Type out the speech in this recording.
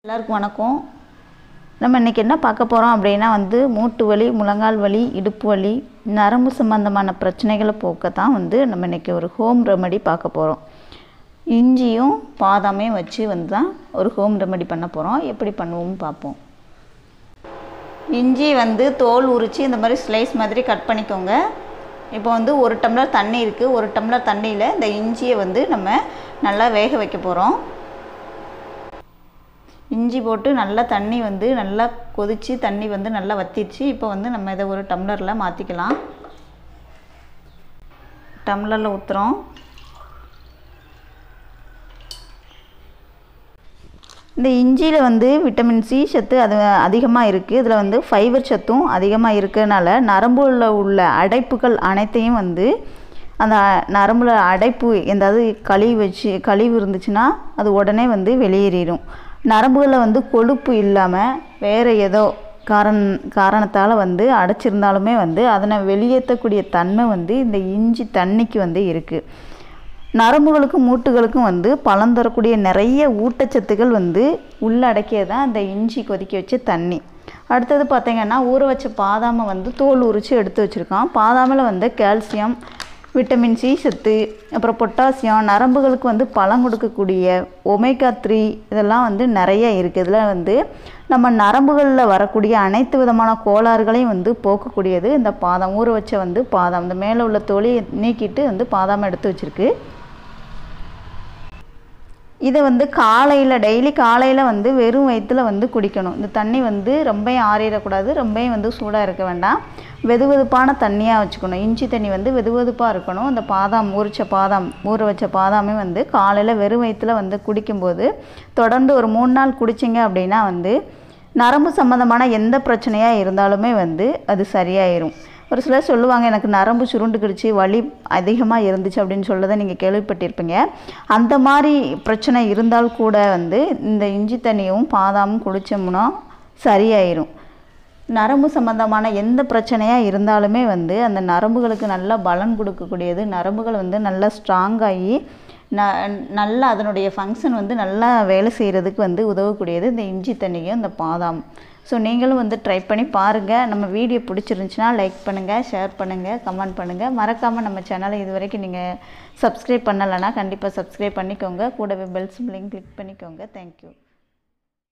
எல்லாருக்கும் வணக்கம் நம்ம இன்றைக்கி என்ன பார்க்க போகிறோம் அப்படின்னா வந்து மூட்டு வலி முழங்கால் வலி இடுப்பு வலி நரம்பு சம்பந்தமான பிரச்சனைகளை போக்க தான் வந்து நம்ம இன்றைக்கி ஒரு ஹோம் ரெமெடி பார்க்க போகிறோம் இஞ்சியும் பாதாமையும் வச்சு வந்து தான் ஒரு ஹோம் ரெமெடி பண்ண போகிறோம் எப்படி பண்ணுவோம்னு பார்ப்போம் இஞ்சி வந்து தோல் உரித்து இந்த மாதிரி ஸ்லைஸ் மாதிரி கட் பண்ணிக்கோங்க இப்போ வந்து ஒரு டம்ளர் தண்ணி இருக்குது ஒரு டம்ளர் தண்ணியில் இந்த இஞ்சியை வந்து நம்ம நல்லா வேக வைக்க போகிறோம் இஞ்சி போட்டு நல்லா தண்ணி வந்து நல்லா கொதித்து தண்ணி வந்து நல்லா வத்திடுச்சு இப்போ வந்து நம்ம இதை ஒரு டம்ளரில் மாற்றிக்கலாம் டம்ளரில் ஊற்றுறோம் இந்த இஞ்சியில் வந்து விட்டமின் சி சத்து அது அதிகமாக இருக்குது இதில் வந்து ஃபைபர் சத்தும் அதிகமாக இருக்கிறதுனால நரம்புல உள்ள அடைப்புகள் அனைத்தையும் வந்து அந்த நரம்புல அடைப்பு எந்தாவது கழிவு வச்சு கழிவு இருந்துச்சுன்னா அது உடனே வந்து வெளியேறிடும் நரம்புகளில் வந்து கொழுப்பு இல்லாமல் வேறு ஏதோ காரண காரணத்தால் வந்து அடைச்சிருந்தாலுமே வந்து அதனை வெளியேற்றக்கூடிய தன்மை வந்து இந்த இஞ்சி தண்ணிக்கு வந்து இருக்குது நரம்புகளுக்கும் மூட்டுகளுக்கும் வந்து பலன் தரக்கூடிய நிறைய ஊட்டச்சத்துக்கள் வந்து உள்ளடக்கியது தான் அந்த இஞ்சி கொதிக்க வச்ச தண்ணி அடுத்தது பார்த்திங்கன்னா ஊற வச்ச பாதாமை வந்து தோல் உரித்து எடுத்து வச்சுருக்கோம் பாதாமில் வந்து கால்சியம் விட்டமின் சி சத்து அப்புறம் பொட்டாசியம் நரம்புகளுக்கு வந்து பலம் கொடுக்கக்கூடிய ஒமேகா த்ரீ இதெல்லாம் வந்து நிறைய இருக்குது இதில் வந்து நம்ம நரம்புகளில் வரக்கூடிய அனைத்து விதமான கோளாறுகளையும் வந்து போக்கக்கூடியது இந்த பாதாம் ஊற வச்ச வந்து பாதாம் இந்த மேலே உள்ள தொலியை நீக்கிட்டு வந்து பாதாம் எடுத்து வச்சுருக்கு இதை வந்து காலையில் டெய்லி காலையில் வந்து வெறும் வயிற்றில் வந்து குடிக்கணும் இந்த தண்ணி வந்து ரொம்பவும் ஆறிடக்கூடாது ரொம்பவும் வந்து சூடாக இருக்க வேண்டாம் வெது வெதுப்பான தண்ணியாக வச்சுக்கணும் இஞ்சி தண்ணி வந்து வெது வெதுப்பாக இருக்கணும் இந்த பாதாம் ஊறிச்ச பாதாம் ஊற வச்ச பாதாமே வந்து காலையில் வெறும் வயிற்றில் வந்து குடிக்கும்போது தொடர்ந்து ஒரு மூணு நாள் குடிச்சிங்க அப்படின்னா வந்து நரம்பு சம்மந்தமான எந்த பிரச்சனையாக இருந்தாலுமே வந்து அது சரியாயிரும் ஒரு சிலர் சொல்லுவாங்க எனக்கு நரம்பு சுருண்டுக்கிடுச்சு வலி அதிகமாக இருந்துச்சு அப்படின்னு சொல்லதை நீங்கள் கேள்விப்பட்டிருப்பீங்க அந்த மாதிரி பிரச்சனை இருந்தால் கூட வந்து இந்த இஞ்சி தண்ணியும் பாதாமும் குடித்தோம்னா சரியாயிரும் நரம்பு சம்மந்தமான எந்த பிரச்சனையாக இருந்தாலுமே வந்து அந்த நரம்புகளுக்கு நல்லா பலன் கொடுக்கக்கூடியது நரம்புகள் வந்து நல்லா ஸ்ட்ராங்காகி ந நல்லா அதனுடைய ஃபங்க்ஷன் வந்து நல்லா வேலை செய்கிறதுக்கு வந்து உதவக்கூடியது இந்த இஞ்சி தண்ணியும் இந்த பாதாம் ஸோ நீங்களும் வந்து ட்ரை பண்ணி பாருங்கள் நம்ம வீடியோ பிடிச்சிருந்துச்சுன்னா லைக் பண்ணுங்கள் ஷேர் பண்ணுங்கள் கமெண்ட் பண்ணுங்கள் மறக்காமல் நம்ம சேனலை இது வரைக்கும் நீங்கள் சப்ஸ்கிரைப் பண்ணலைன்னா கண்டிப்பாக சப்ஸ்கிரைப் பண்ணிக்கோங்க கூடவே பெல் சிம்லையும் கிளிக் பண்ணிக்கோங்க தேங்க்யூ